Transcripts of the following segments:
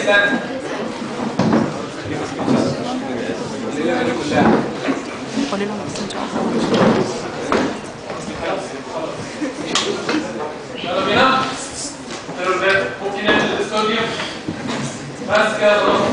استنى الليله دي كلها قولي لهم بس ان شاء الله يلا بينا حلو الباب ممكن نعمل الاستوديو بس كده خلاص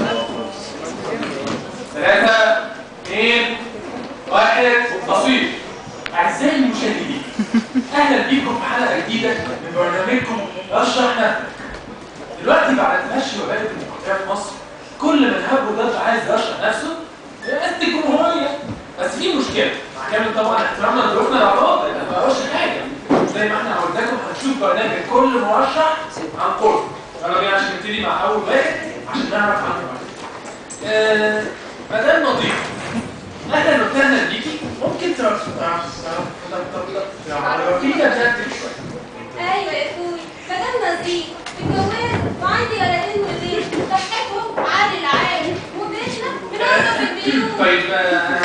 ثلاثة اثنين واحد تصوير أعزائي المشاهدين أهلا بيكم في حلقة جديدة من برنامجكم رشح نفسك دلوقتي بعد تمشي وباء الديمقراطية في مصر كل من هب ودب عايز يرشح نفسه يأتي الجمهورية بس في مشكلة مع كامل طبعا احترامنا لظروفنا العراض اللي ما بقاش حاجة زي ما احنا قلنا لكم هنشوف برنامج كل مرشح عن قرب يلا بينا عشان نبتدي مع أول واحد عشان نعرف عنه بعد آه، مدام نظيف اهلا وسهلا بيكي ممكن تعرفينا بجد شويه ايوه يا اخوي مدام نظيف متجوزه وعندي ولدين ولدين صحتهم عالي العالي وبيتنا بنقعد في البيوت طيب آه،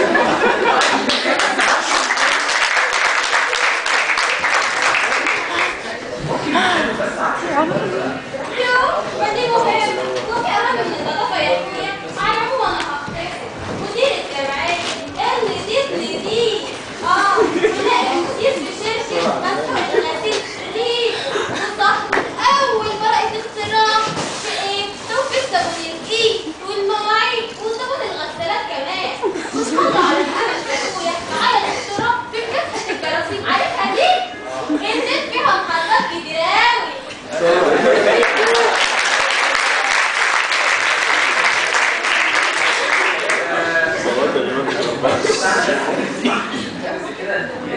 ممكن نتكلم بس عن يو ودي مهم ممكن اهم من النظافه يا اخويا على العموم انا هختار مدير الجمعيه ان دي دي اه ونائب المدير في شركه مسؤول الغسيل ريح وصاحب اول ورقه اختراع في ايه توفير صابون الايد والمواعين وصابون الغسالات كمان وصلى على الامل يا اخويا على الاختراع في كافه الجراثيم عارفها دي نزلت فيها محطات كتير قوي حاجه كده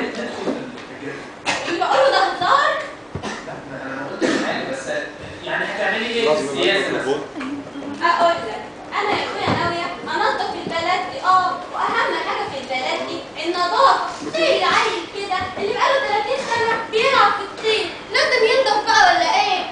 اللي بقوله ده هزار انا ما قلتش حاجه بس يعني هتعملي ايه في السياسه مثلا اقول لك انا يا اخويا ناويه انضف البلد دي اه واهم حاجه في البلد دي النظافه زي العيل كده اللي بقاله 30 سنه بيلعب في الطين لازم ينضف بقى ولا ايه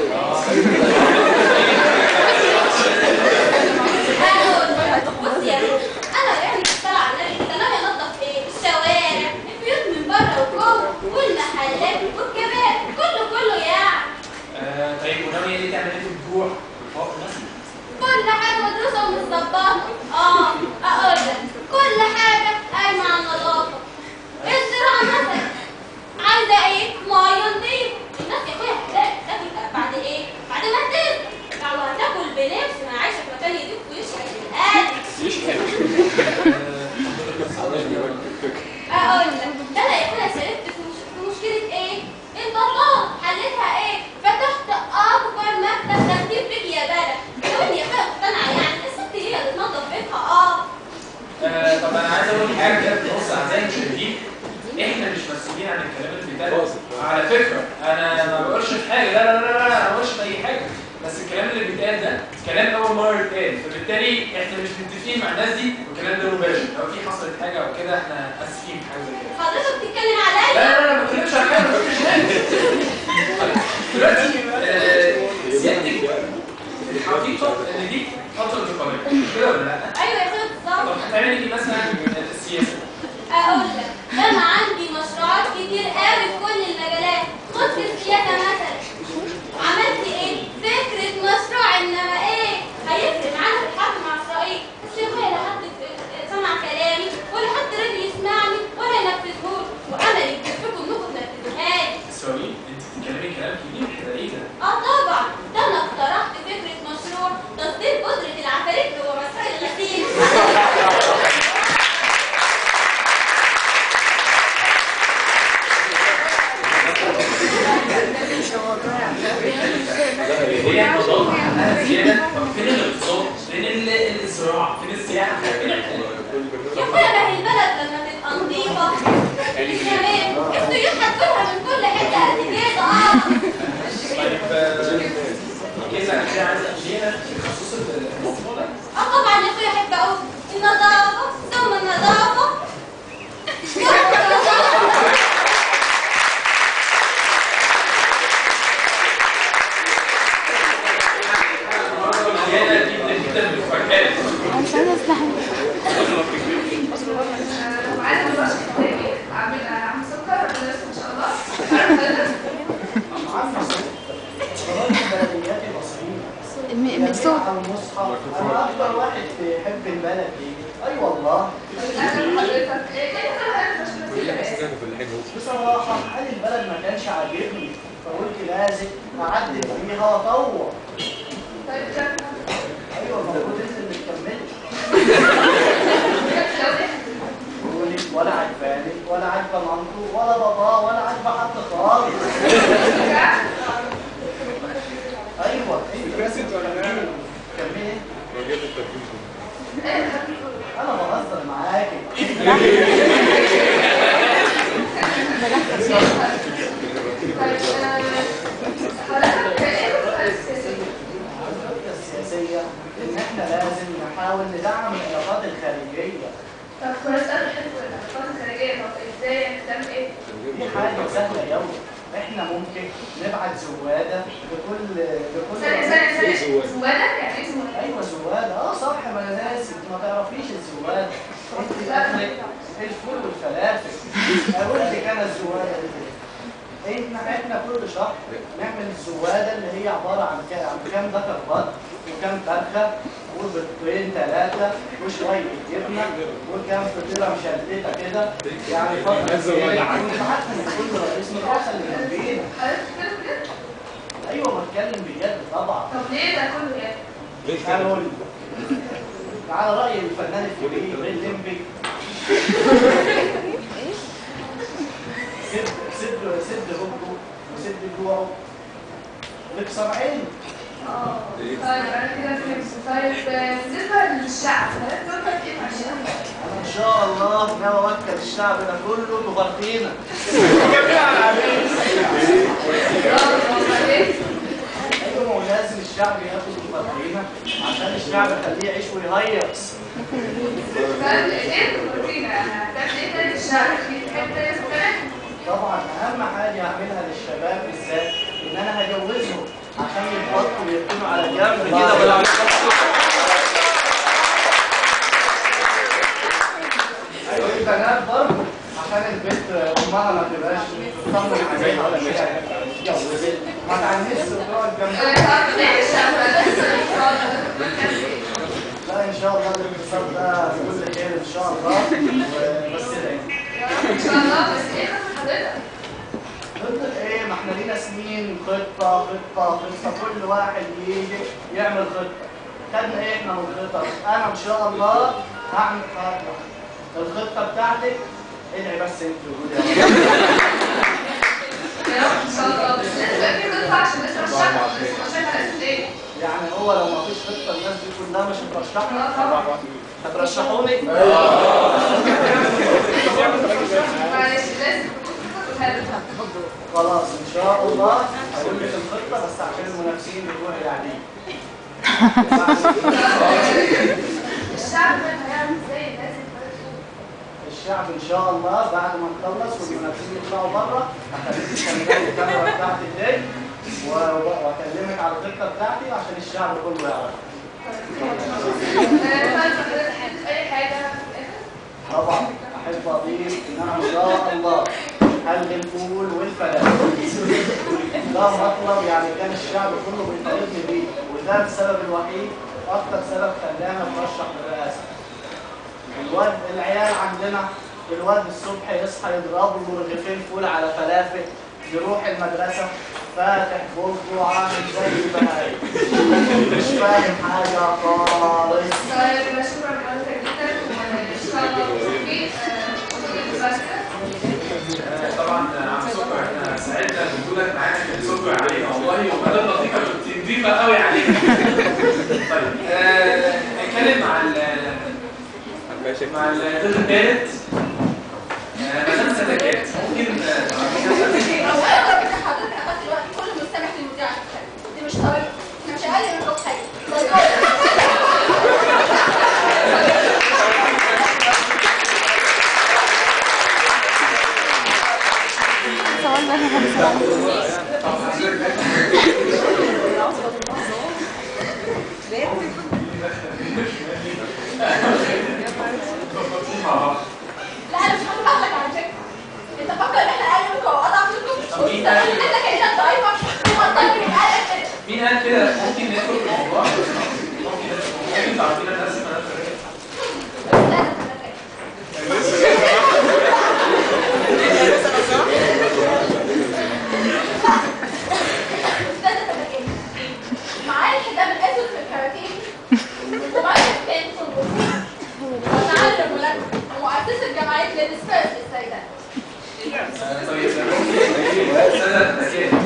اقول لك بص يا روح انا يعني بالصلاه على النبي كده ناويه انضف ايه الشوارع البيوت من بره وجوه والمحلات والكباب كله كله يعني آه، طيب وناويه ايه تعملي في الجوع والفقر مثلا كل حاجة مدروسة ومتظبطة اه اقول لك كل حاجة قايمة على النظافة الزراعة مثلا عايزة ايه؟ مية نضيفة الناس يا اخويا هتلاقي تاكل بعد ايه؟ بعد ما تزرع او هتاكل بنفس ما عايشة في مكان يضيف ويشحن القلب اقول لك ده انا يا اخويا شاركت في مش- في مشكلة ايه؟ البطاط حلتها ايه؟ فتحت اكبر مكتب ترتيب بيك يا بلد لو اني يا اخويا مقتنعة يعني الست هي اللي تنظف بيتها اه آه، طب انا عايز اقول حاجه كده في نص اعزائي المشاهدين احنا مش مسؤولين عن الكلام اللي بيتقال على فكره انا ما بقولش في حاجه لا لا لا لا لا، انا ما بقولش في اي حاجه بس الكلام اللي بيتقال ده كلام اول مره يتقال فبالتالي احنا مش متفقين مع الناس دي والكلام ده مباشر لو في حصلت حاجه او كده احنا اسفين في حاجه زي كده حضرتك بتتكلم لا عليا لا لا ما بتكلمش عن حاجه ما بتكلمش حاجه دلوقتي آه، سيادتك الحقيقه ان دي فتره انتقاليه مش كده ولا لا؟ ايوه يا اخويا بالظبط طب هتعملي ايه مثلا في السياسه؟ اقول لك ده انا عندي مشروعات كتير قوي في كل المجالات خد في السياسه مثلا عملت ايه فكره مشروع انما ايه هيفرق معانا في الحرب مع اسرائيل بس يا اخويا لا حد سمع كلامي ولا حد راضي يسمعني ولا ينفذهولي واملي بكفكم انكم تنفذوها لي اسرائيل انت بتتكلمي كلام كبير كده ايه ده؟ اه طبعا ده انا اقترحت فكره مشروع تصدير بودره العفاريت جوه مسائل الغسيل هي النظافه عندها زياده فين الاقتصاد؟ فين ال- الزراعه؟ فين السياحه؟ فين الحاجات؟ يا اخويا ما هي البلد لما تبقى نظيفة كمان السيوح هتجيلها من كل حتة قد كده اه طيب آه، كده انا كده عايز امشيها في خصوص الموضوع ده اه طبعا يا اخويا احب اقول النظافة ثم النظافة ثم النظافة مليانه جدا جدا بالفرحات مش عايزه استحمل معانا دلوقتي قدامي عم عم سكر ربنا يستر ان شاء الله عارف حضرتك الم- الم- بالك ايه؟ اي والله اهلا حضرتك ايه ايه انا مش كده بصراحة حال البلد ما كانش عاجبني فقلت لازم أعدل فيها وأطور طيب كده أيوة المفروض أنت اللي تكملي قولي ولا عجباني ولا عاجبة مامته ولا بابا ولا عاجبة حد خالص أيوة أنت كملي أنا بهزر معاكي الخطة السياسية إن إحنا لازم نحاول ندعم العلاقات الخارجية دي حاجة سهلة يوم احنا ممكن نبعت زوادة لكل لكل ايوه زوادة اه صح ما انا ناسي ما تعرفيش الزوادة انت اخرك الفول والفلافل اقول لك انا الزوادة دي احنا احنا كل شهر نعمل الزوادة اللي هي عبارة عن كام عن كام ذكر بط وكام فرخة وبيضتين ثلاثة وشوية جبنة وكام فطيرة مشلتتة كده يعني فترة زيادة انت عارفة ان كل رئيس من الرؤساء اللي جنبينا ايوه بتكلم بجد طبعا طب ليه ده كله يعني؟ هقول على رأي الفنان الكبير ريل ليمبي سد سد سد بكره وسد جوعه تكسر عينه اه طيب انا كده فهمت طيب بالنسبه للشعب حضرتك دورك ايه مع الشعب؟ انا ان شاء الله ناوي اوكل الشعب ده كله تغطينا ايوه ما هو لازم الشعب ياخد تغطينا عشان الشعب يخليه يعيش ويهيص طيب ايه الروتين هتعمل ايه تاني للشعب؟ في حته تانيه كمان؟ طبعا اهم حاجه هعملها للشباب بالذات ان انا هجوزهم عشان يتبطلوا يركنوا على جنب كده ولا ايوه البنات برضه عشان البنت امها ما تبقاش تطمن عليها ولا كده اتجوزت ما تعنيش تقعد جنبها طب ليه الشعب لسه لا ان شاء الله الاقتصاد ده كل خير ان شاء الله وبس ده ان شاء الله بس ايه خطة حضرتك؟ خطة ايه ما احنا لينا سنين خطة خطة خطة كل واحد يجي يعمل خطة خدنا ايه احنا من الخطط انا ان شاء الله هعمل خطة الخطة بتاعتك ادعي بس انت وجودي يا رب. يا رب ان شاء الله بس لازم يبقى في خطة عشان نسمع الشعب عشان لازم ايه؟ يعني هو لو ما فيش خطة الناس دي كلها مش هترشحنا اه طبعا هترشحوني معلش لازم تكون خطة حلوة خلاص ان شاء الله هقول لك الخطة بس عشان المنافسين بتوعي يعني الشعب ده هيعمل ازاي لازم الشعب ان شاء الله بعد ما نخلص والمنافسين يطلعوا بره هخليك تكملي الكاميرا بتاعتي دي و- و- واكلمك على الخطه بتاعتي عشان الشعب كله يعرف اي حاجة طبعا احب اضيف ان انا ان شاء الله هلغي الفول والفلافل ده مطلب يعني كان الشعب كله بيطالبني بيه وده السبب الوحيد اكتر سبب خلانا نرشح للرئاسه الواد العيال عندنا الواد الصبح يصحى يضرب له رغيفين فول على فلافل يروح المدرسة فاتح بوقه عامل زي البهايم مش فاهم حاجة خالص طيب شكرا لحضرتك جدا وان شاء الله بالتوفيق طبعا عم سكر احنا سعدنا بوجودك معانا كان سكر علينا والله ومدام لطيفه كنت نضيفه قوي علينا طيب آه، نتكلم مع ال مع الضيف الثالث آه، مدام سلكات ممكن آه، تعرفينا هو انا بك حضرتك لغايه دلوقتي كل مستمع في المذيع دي مش طريقه احنا مش اقل من ربحيه سؤال بقى خمسة مع بعض لا انا مش هقول لك على فكره انت فاكر ان احنا اقل منكم اوقات معاك للسبيرت السيدات طيب سنة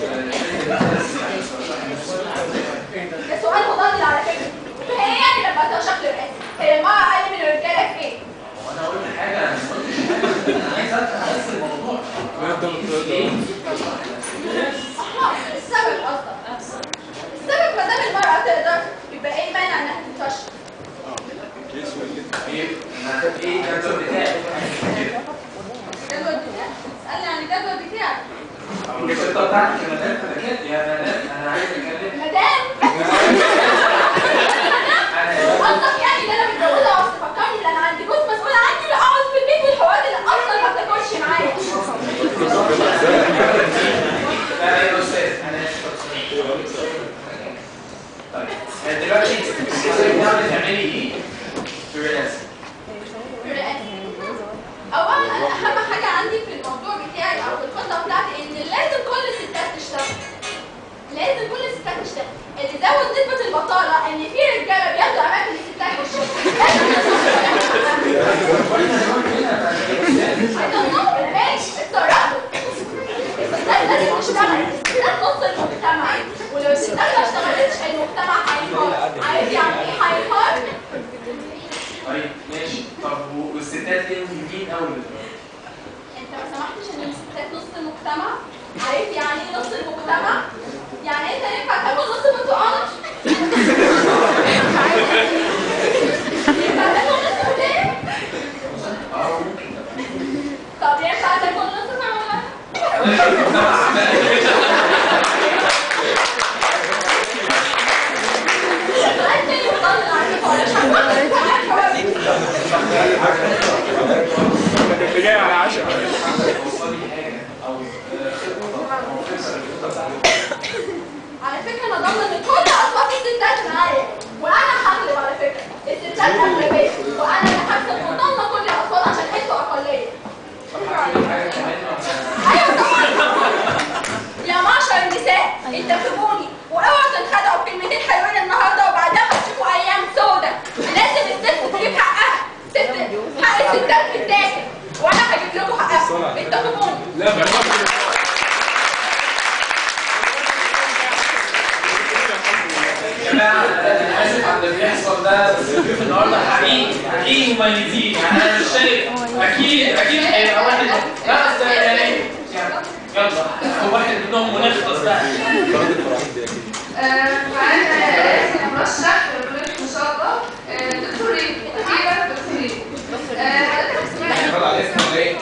ده سؤال مضلل على فكره فهي يعني لما ده شكل رئاسي هي المرأة أقل من الرجالة في إيه؟ وانا قلت حاجة انا ما قلتش حاجة انا عايز افهم بس الموضوع ايه؟ أحمر السبب أصلا السبب ما دام المرأة تقدر يبقى إيه المانع إنها تنتشر؟ طيب انا ايه الجدول بتاعي؟ الجدول بتاعك اسألني عن الجدول بتاعك الخطة بتاعتي كمدام فلكات يا مدام انا عايز اتكلم مدام انا قصدك يعني ان انا متجوزه وعاوز تفكرني ان انا عندي جوز مسؤول عني بقعد في البيت والحوارات اللي اصلا ما بتاكلش معايا لا يا استاذ انا اسف طيب دلوقتي حضرتك ناوي تعملي ايه في الرئاسة؟ اولا اهم حاجه عندي في الموضوع بتاعي او في الخطه بتاعتي ان لازم كل الستات تشتغل لازم كل الستات تشتغل اللي زود نسبه البطاله ان في رجاله بياخدوا اماكن الستات في الشغل I don't know ماشي اتصرفوا الستات لازم تشتغل الستات نص المجتمع ولو الستات ما اشتغلتش المجتمع هينهار عارف يعني ايه هينهار؟ طيب ماشي طب والستات ليه مهمين قوي دلوقتي؟ انت ما سمحتش ان الستات نص المجتمع عارف يعني ايه نص المجتمع يعني انت ينفع تاكل نص برتقانه ينفع تاكل نص هديه اه ممكن طب ينفع تاكل نص فراوله سؤال تاني مضلل على فكره ولا شغال انت جاي على عشاء توصلي حاجة او خطة او فكرة الخطة بتاعتك على فكرة أنا ضامنة إن كل أصوات الستات معايا وأنا هغلب على فكرة الستات أغلبية وأنا اللي هكسب وضامنة كل الأصوات عشان أنتوا أقلية حاجة كمان أيوة طبعا يا معشر النساء انتخبوني واوعوا تنخدعوا بكلمتين حلوين النهارده وبعدها هتشوفوا أيام سودة لازم الست تجيب حقها ست حق الستات بتتاكل وأنا هجيب لكم حقها انتخبوني لا بقى يا جماعة أنا آسف على اللي بيحصل ده بس الضيوف النهاردة حقيقي حقيقي مميزين يعني أنا مش شايف أكيد أكيد هيبقى واحد لا بس يعني يعني يلا هو واحد منهم ونخلص بقى معانا اسم مرشح للبنك ان شاء الله آه، دكتور ايه؟ اخيرا دكتور ايه؟ آه، حضرتك سمعت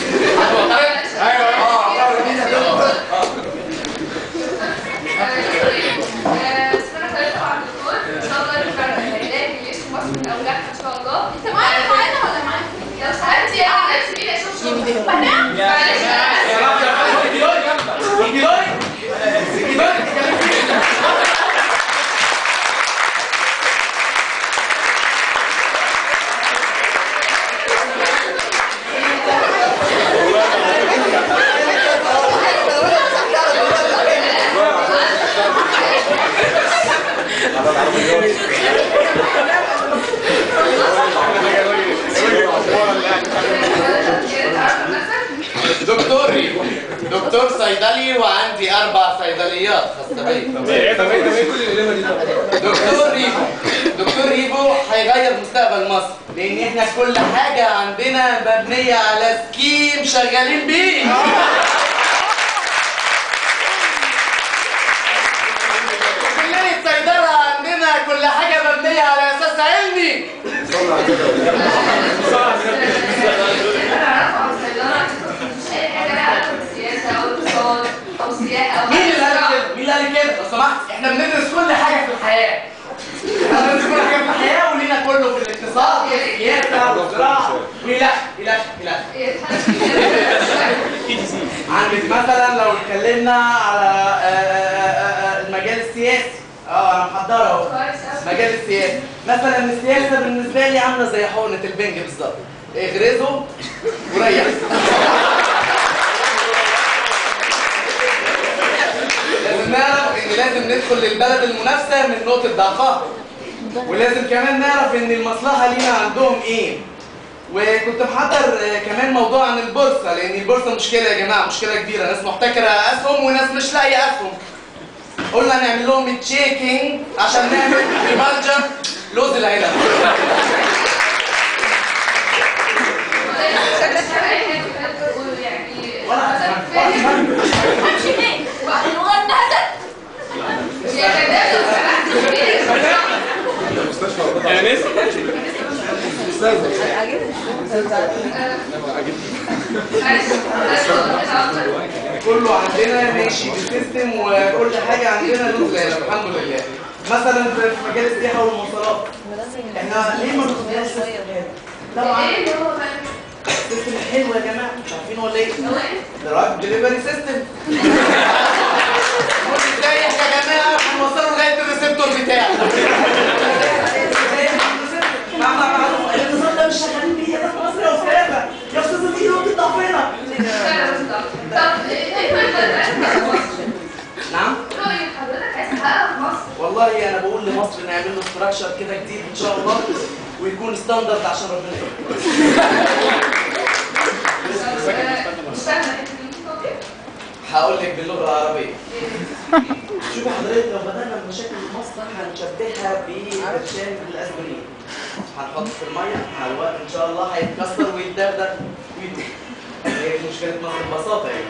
أنت معايا معانا ولا معايا؟ بنام يا رب يا رب الجداري جنبك الجداري الجداري بتتكلم فيه دكتور ريبو دكتور صيدلي وعندي اربع صيدليات خاصه بيا ايه طب ايه طب ايه كل القلمه دي طب دكتور ريبو دكتور ريبو هيغير مستقبل مصر لان احنا كل حاجه عندنا مبنيه على سكيم شغالين بيه كلية صيدلة عندنا كل حاجة مبنية على أساس علمي مين اللي قال كده؟ مين اللي قال كده؟ لو سمحت احنا بندرس كل حاجة في الحياة. احنا بندرس كل حاجة في الحياة ولينا كله في الاقتصاد والسياسة والزراعة وإلى إلى إلى عندك مثلا لو اتكلمنا على آه، آه، آه، المجال السياسي اه انا محضرها اهو مجال السياسة مثلا السياسة بالنسبة لي عاملة زي حقنة البنج بالظبط اغرزه وريح لازم نعرف ان لازم ندخل للبلد المنافسة من نقطة ضعفها ولازم كمان نعرف ان المصلحة لينا عندهم ايه وكنت محضر آه، كمان موضوع عن البورصه لان البورصه مشكله يا جماعه مشكله كبيره ناس محتكره اسهم وناس مش لاقيه اسهم قلنا نعمل لهم تشيكينج عشان نعمل ريمالجر لوز العنب همشي فين؟ المغنى يعني كله عندنا ماشي بالسيستم وكل حاجه عندنا لوز العنب الحمد لله مثلا في في مجال السياحه والمواصلات احنا ليه ما بنخدمش طبعا سيستم حلو يا جماعه مش عارفين ولا ايه دراج دليفري سيستم قول ازاي يا جماعه هنوصله لغايه الريسبتور بتاعه مع مع معلومه النظام ده مش شغالين بيه ده في مصر يا استاذه يا استاذه دي نقطه ضعفنا نعم والله انا بقول لمصر نعمل له ستراكشر كده جديد ان شاء الله ويكون ستاندرد عشان ربنا يكرمه هقول لك باللغه العربيه شوفي حضرتك لو بدأنا بمشاكل مصر هنشبهها ببرشام الاسبرين هنحطه في الميه مع الوقت ان شاء الله هيتكسر ويتدغدغ ويدوب هي دي مشكله مصر ببساطه يعني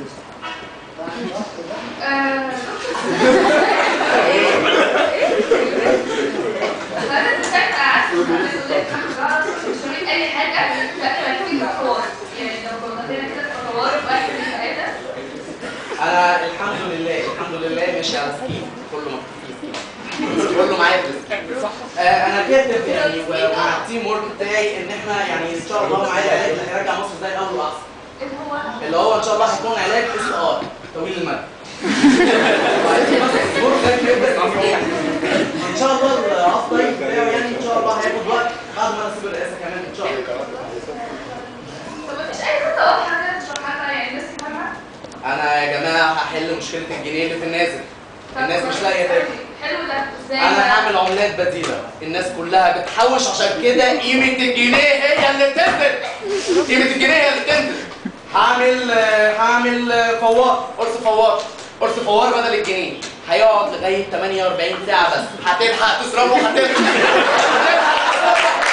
اي حاجه لا في خطوات يعني لو كنا كده خطوات واحد ساعتها انا الحمد لله الحمد لله ماشي على سكين كله مكتوب كله معايا في السكين. آه انا كاتب يعني و- ومع التيم ورك بتاعي ان احنا يعني ان شاء الله معايا علاج اللي هيرجع مصر زي الاول واحسن اللي هو اللي هو ان شاء الله هيكون علاج اس ار طويل المدى ان شاء الله العصف طيب بتاعه يعني ان شاء الله هياخد وقت بعد ما نسيب الرئاسه كمان ان شاء الله طب مفيش اي خطه واضحه كده تشرحها لنا يعني الناس تفهمها انا يا جماعه هحل مشكله الجنيه اللي في النازل الناس مش لاقيه تاكل حلو ده ازاي انا بقى؟ هعمل عملات بديله الناس كلها بتحوش عشان كده قيمه الجنيه هي اللي بتنزل قيمه الجنيه هي اللي بتنزل هعمل آه، هعمل آه، فوار قرص فوار قرص فوار بدل الجنيه هيقعد لغايه 48 ساعه بس هتلحق تصرفه هتلحق هتلحق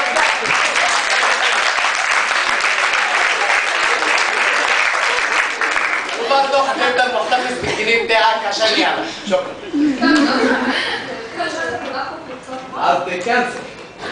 وبرضه هتفضل محتفظ بالجنيه بتاعك عشان يعمل شكرا كده شوية تدخل في الاقتصاد. قصد كانسر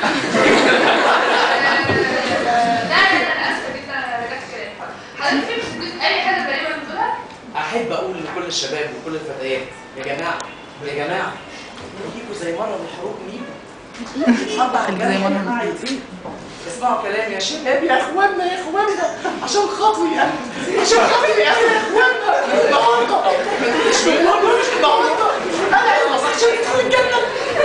لا لا لا انا اسفه جدا انا رجعت كلام حضرتك في بتدوس اي حاجه تقريبا بتقولها احب اقول لكل الشباب وكل الفتيات يا جماعه يا جماعه نجيبوا زي مره من الحروب نجيبوا الحرب على الجنة يا جماعه يزيد اسمعوا كلامي يا شباب يا اخوانا يا اخوانا عشان خاطري يعني عشان خاطري يعني يا اخوانا النهارده ما تقولش من النهارده مش النهارده انا عايز اصحى عشان ادخل الجنه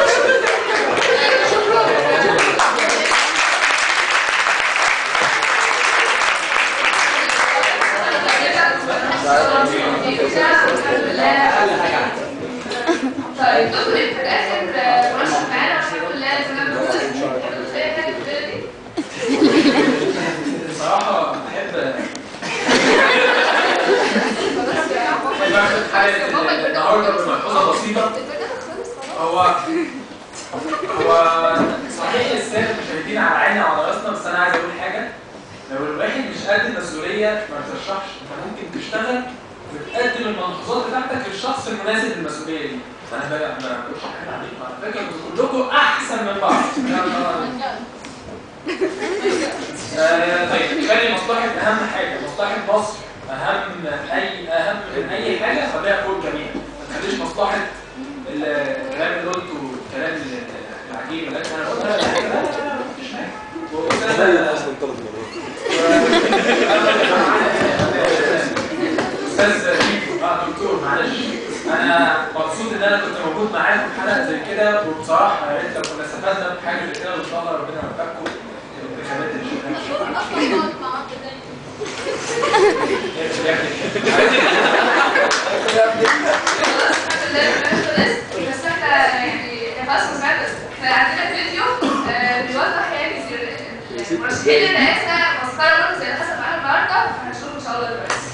اقل حاجه عندي طيب دكتور انت في الاخر مرشح معانا والحمد لله زي ما بنقول مش اي حاجه في الدنيا دي بصراحة بحب بحب اخد حالة النهارده بملحوظة بسيطة هو هو صحيح السادة المشاهدين على عيني وعلى راسنا بس انا عايز اقول حاجة لو الواحد مش قد المسؤولية ما ترشحش انت ممكن تشتغل وتقدم الملحوظات بتاعتك للشخص المناسب للمسؤولية دي انا بقى ما بقولش حاجة عليكم على فكرة انتوا كلكم احسن من بعض آه، طيب خلي مصلحة أهم حاجة مصلحة مصر أهم أي أهم من أي حاجة خليها فوق الجميع ما تخليش مصلحة ال- الكلام اللي قلته الكلام ال- العجيب اللي أنا قلتها لا لا لا لا مفيش حاجة وأستاذ أستاذ فيكو اه دكتور معلش أنا مبسوط إن أنا كنت موجود معاكم في حلقة زي كده وبصراحة يا ريت لو كنا استفدنا بحاجة زي كده وإن شاء الله ربنا يوفقكم الانتخابات اللي شغالة. بس احنا يعني خلاص ما سمعتش احنا عندنا فيديو آه، بيوضح يعني المرشحين ايه اللي ناقصنا مسخره برضه زي اللي حصل معانا النهارده هنشوف ان شاء الله دلوقتي